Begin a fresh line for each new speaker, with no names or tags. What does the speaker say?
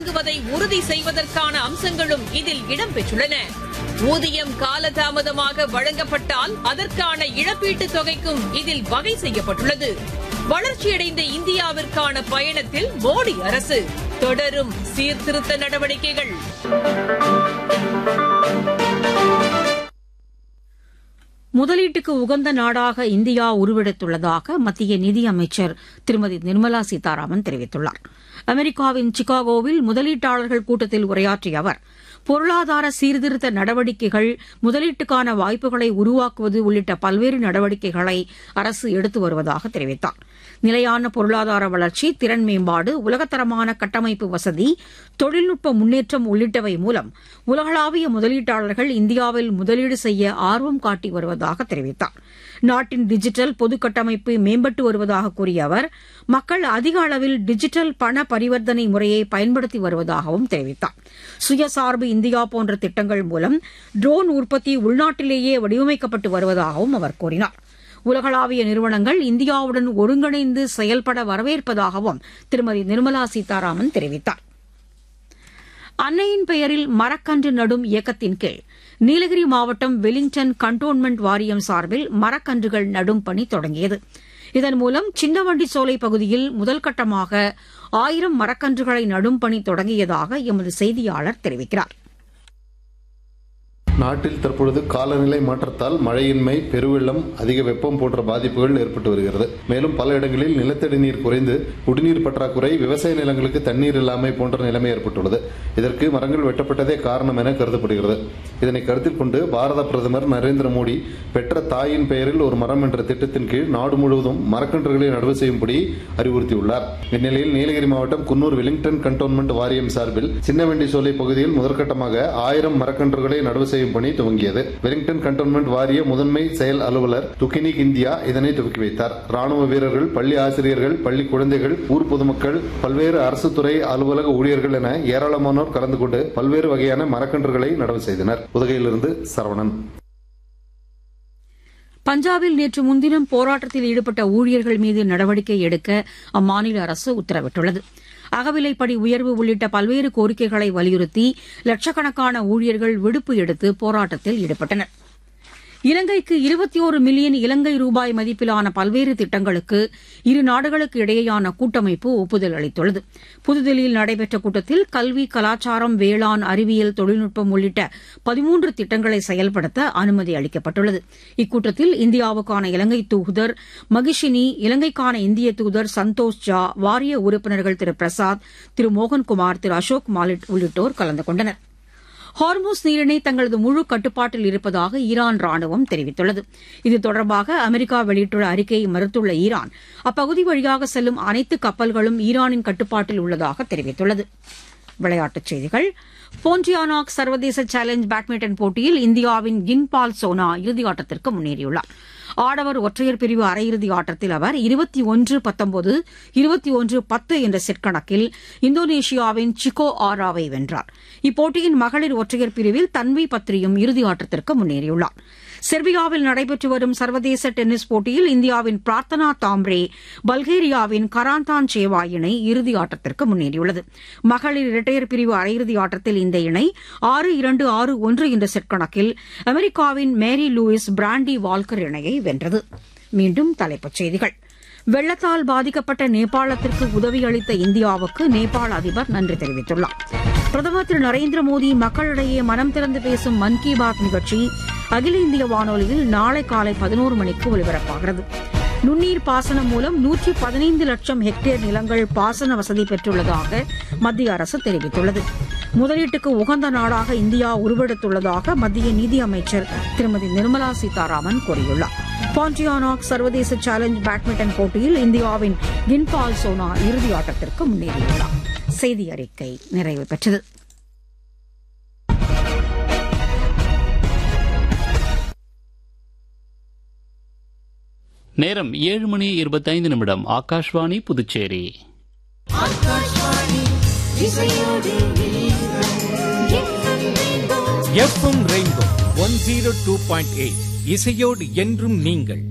வழங்குவதை உறுதி செய்வதற்கான அம்சங்களும் இதில் இடம்பெற்றுள்ளன ஊதியம் காலதாமதமாக வழங்கப்பட்டால் அதற்கான இழப்பீட்டுத் தொகைக்கும் இதில் வகை செய்யப்பட்டுள்ளது வளர்ச்சியடைந்த இந்தியாவிற்கான பயணத்தில் மோடி அரசு தொடரும் சீர்திருத்த நடவடிக்கைகள்
முதலீட்டுக்கு உகந்த நாடாக இந்தியா உருவெடுத்துள்ளதாக மத்திய நிதியமைச்சர் திருமதி நிர்மலா சீதாராமன் தெரிவித்துள்ளார் அமெரிக்காவின் சிகாகோவில் முதலீட்டாளர்கள் கூட்டத்தில் உரையாற்றிய அவர் பொருளாதார சீர்திருத்த நடவடிக்கைகள் முதலீட்டுக்கான வாய்ப்புகளை உருவாக்குவது உள்ளிட்ட பல்வேறு நடவடிக்கைகளை அரசு எடுத்து வருவதாக தெரிவித்தார் நிலையான பொருளாதார வளர்ச்சி திறன் மேம்பாடு உலகத்தரமான கட்டமைப்பு வசதி தொழில்நுட்ப முன்னேற்றம் உள்ளிட்டவை மூலம் உலகளாவிய முதலீட்டாளர்கள் இந்தியாவில் முதலீடு செய்ய ஆர்வம் காட்டி வருவதாக தெரிவித்தார் நாட்டின் டிஜிட்டல் பொது கட்டமைப்பு மேம்பட்டு வருவதாக கூறிய அவர் மக்கள் அதிக அளவில் டிஜிட்டல் பண பரிவர்த்தனை முறையை பயன்படுத்தி வருவதாகவும் தெரிவித்தார் சுயசார்பு இந்தியா போன்ற திட்டங்கள் மூலம் ட்ரோன் உற்பத்தி உள்நாட்டிலேயே வடிவமைக்கப்பட்டு வருவதாகவும் அவர் கூறினார் உலகளாவிய நிறுவனங்கள் இந்தியாவுடன் ஒருங்கிணைந்து செயல்பட வரவேற்பதாகவும் திருமதி நிர்மலா சீதாராமன் தெரிவித்தார் அன்னையின் பெயரில் மரக்கன்று நடும் இயக்கத்தின் கீழ் நீலகிரி மாவட்டம் வெலிங்டன் கண்டோன்மெண்ட் வாரியம் சார்பில் மரக்கன்றுகள் நடும் பணி தொடங்கியது இதன் மூலம் சின்னவண்டி சோலை பகுதியில் முதல்கட்டமாக ஆயிரம் மரக்கன்றுகளை நடும் பணி தொடங்கியதாக எமது செய்தியாளர் தெரிவிக்கிறார்
நாட்டில் தற்பொழுது காலநிலை மாற்றத்தால் மழையின்மை பெருவெள்ளம் அதிக வெப்பம் போன்ற பாதிப்புகள் ஏற்பட்டு வருகிறது மேலும் பல இடங்களில் நிலத்தடி நீர் குறைந்து குடிநீர் பற்றாக்குறை விவசாய நிலங்களுக்கு தண்ணீர் இல்லாமை போன்ற நிலைமை ஏற்பட்டுள்ளது இதற்கு மரங்கள் வெட்டப்பட்டதே காரணம் என கருதப்படுகிறது இதனை கருத்தில் கொண்டு பாரத பிரதமர் நரேந்திர மோடி பெற்ற தாயின் பெயரில் ஒரு மரம் என்ற திட்டத்தின் கீழ் நாடு முழுவதும் மரக்கன்றுகளை நடவு செய்யும்படி அறிவுறுத்தியுள்ளார் இந்நிலையில் நீலகிரி மாவட்டம் குன்னூர் வெலிங்டன் கண்டோன்மெண்ட் வாரியம் சார்பில் சின்னவெண்டி சோலை பகுதியில் முதற்கட்டமாக ஆயிரம் மரக்கன்றுகளை நடவு செய்யும் பணி துவங்கியது வெலிங்டன் கண்டோன்மெண்ட் வாரிய முதன்மை செயல் அலுவலர் துக்கினிக் இந்தியா இதனை துவக்கி வைத்தார் ராணுவ வீரர்கள் பள்ளி ஆசிரியர்கள் பள்ளி குழந்தைகள் ஊர் பொதுமக்கள் பல்வேறு அரசு துறை அலுவலக ஊழியர்கள் என ஏராளமானோர் கலந்து கொண்டு பல்வேறு வகையான மரக்கன்றுகளை நடவு செய்தனர் உதகையிலிருந்து சரவணன்
பஞ்சாபில் நேற்று முன்தினம் போராட்டத்தில் ஈடுபட்ட ஊழியர்கள் மீது நடவடிக்கை எடுக்க அம்மாநில அரசு உத்தரவிட்டுள்ளது அகவிலைப்படி உயர்வு உள்ளிட்ட பல்வேறு கோரிக்கைகளை வலியுறுத்தி லட்சக்கணக்கான ஊழியர்கள் விடுப்பு எடுத்து போராட்டத்தில் ஈடுபட்டனர் இலங்கைக்கு இருபத்தி ஒரு மில்லியன் இலங்கை ரூபாய் மதிப்பிலான பல்வேறு திட்டங்களுக்கு இரு நாடுகளுக்கு இடையேயான கூட்டமைப்பு ஒப்புதல் அளித்துள்ளது புதுதில்லியில் நடைபெற்ற கூட்டத்தில் கல்வி கலாச்சாரம் வேளாண் அறிவியல் தொழில்நுட்பம் உள்ளிட்ட பதிமூன்று திட்டங்களை செயல்படுத்த அனுமதி அளிக்கப்பட்டுள்ளது இக்கூட்டத்தில் இந்தியாவுக்கான இலங்கை தூதர் மகிஷினி இலங்கைக்கான இந்திய தூதர் சந்தோஷ் ஜா வாரிய உறுப்பினர்கள் திரு பிரசாத் திரு மோகன்குமார் திரு அசோக் மாலிட் உள்ளிட்டோர் கலந்து கொண்டனா் ஹார்மோஸ் நீரிணை தங்களது முழு கட்டுப்பாட்டில் இருப்பதாக ஈரான் ராணுவம் தெரிவித்துள்ளது இது தொடர்பாக அமெரிக்கா வெளியிட்டுள்ள அறிக்கையை மறுத்துள்ள ஈரான் அப்பகுதி வழியாக செல்லும் அனைத்து கப்பல்களும் ஈரானின் கட்டுப்பாட்டில் உள்ளதாக தெரிவித்துள்ளது விளையாட்டுச் செய்திகள் போன்டியானாக் சர்வதேச சேலஞ்ச் பேட்மிண்டன் போட்டியில் இந்தியாவின் கின்பால் சோனா இறுதியாட்டத்திற்கு முன்னேறியுள்ளார் ஆடவர் ஒற்றையர் பிரிவு அரையிறுதி ஆட்டத்தில் அவர் இருபத்தி ஒன்று பத்தொன்பது இருபத்தி ஒன்று பத்து என்ற செட் கணக்கில் இந்தோனேஷியாவின் சிகோ ஆராவை வென்றார் இப்போட்டியின் மகளிர் ஒற்றையர் பிரிவில் தன்வி பத்ரியும் இறுதி ஆட்டத்திற்கு முன்னேறியுள்ளார் செர்பியாவில் நடைபெற்று வரும் சர்வதேச டென்னிஸ் போட்டியில் இந்தியாவின் பிரார்த்தனா தாம்ரே பல்கேரியாவின் கராந்தான் சேவா இணை இறுதி ஆட்டத்திற்கு முன்னேறியுள்ளது மகளிர் இரட்டையர் பிரிவு அரையிறுதி ஆட்டத்தில் இந்த இணை ஆறு இரண்டு ஆறு ஒன்று என்ற செட் கணக்கில் அமெரிக்காவின் மேரி லூயிஸ் பிராண்டி வால்கர் இணையை வென்றது மீண்டும் தலைப்புச் செய்திகள் வெள்ளத்தால் பாதிக்கப்பட்ட நேபாளத்திற்கு உதவி அளித்த இந்தியாவுக்கு நேபாள அதிபர் நன்றி தெரிவித்துள்ளார் பிரதமர் திரு நரேந்திர மோடி மக்களிடையே மனம் திறந்து பேசும் மன் கி பாத் நிகழ்ச்சி அகில இந்திய வானொலியில் நாளை காலை பதினோரு மணிக்கு ஒலிபரப்பாகிறது நுண்ணீர் பாசனம் மூலம் நூற்றி பதினைந்து லட்சம் ஹெக்டேர் நிலங்கள் பாசன வசதி பெற்றுள்ளதாக மத்திய அரசு தெரிவித்துள்ளது முதலீட்டுக்கு உகந்த நாடாக இந்தியா உருவெடுத்துள்ளதாக மத்திய நிதியமைச்சர் திருமதி நிர்மலா சீதாராமன் கூறியுள்ளார் பாண்டியானாக் சர்வதேச சேலஞ்ச் பேட்மிண்டன் போட்டியில் இந்தியாவின் கின்பால் சோனா இறுதி ஆட்டத்திற்கு முன்னேறியுள்ளார் செய்தி அறிக்கை நிறைவு பெற்றது
நேரம் ஏழு மணி இருபத்தைந்து நிமிடம் Akashvani Puducherry
F M rainbow one zero two point eight இசையோடு என்றும் நீங்கள்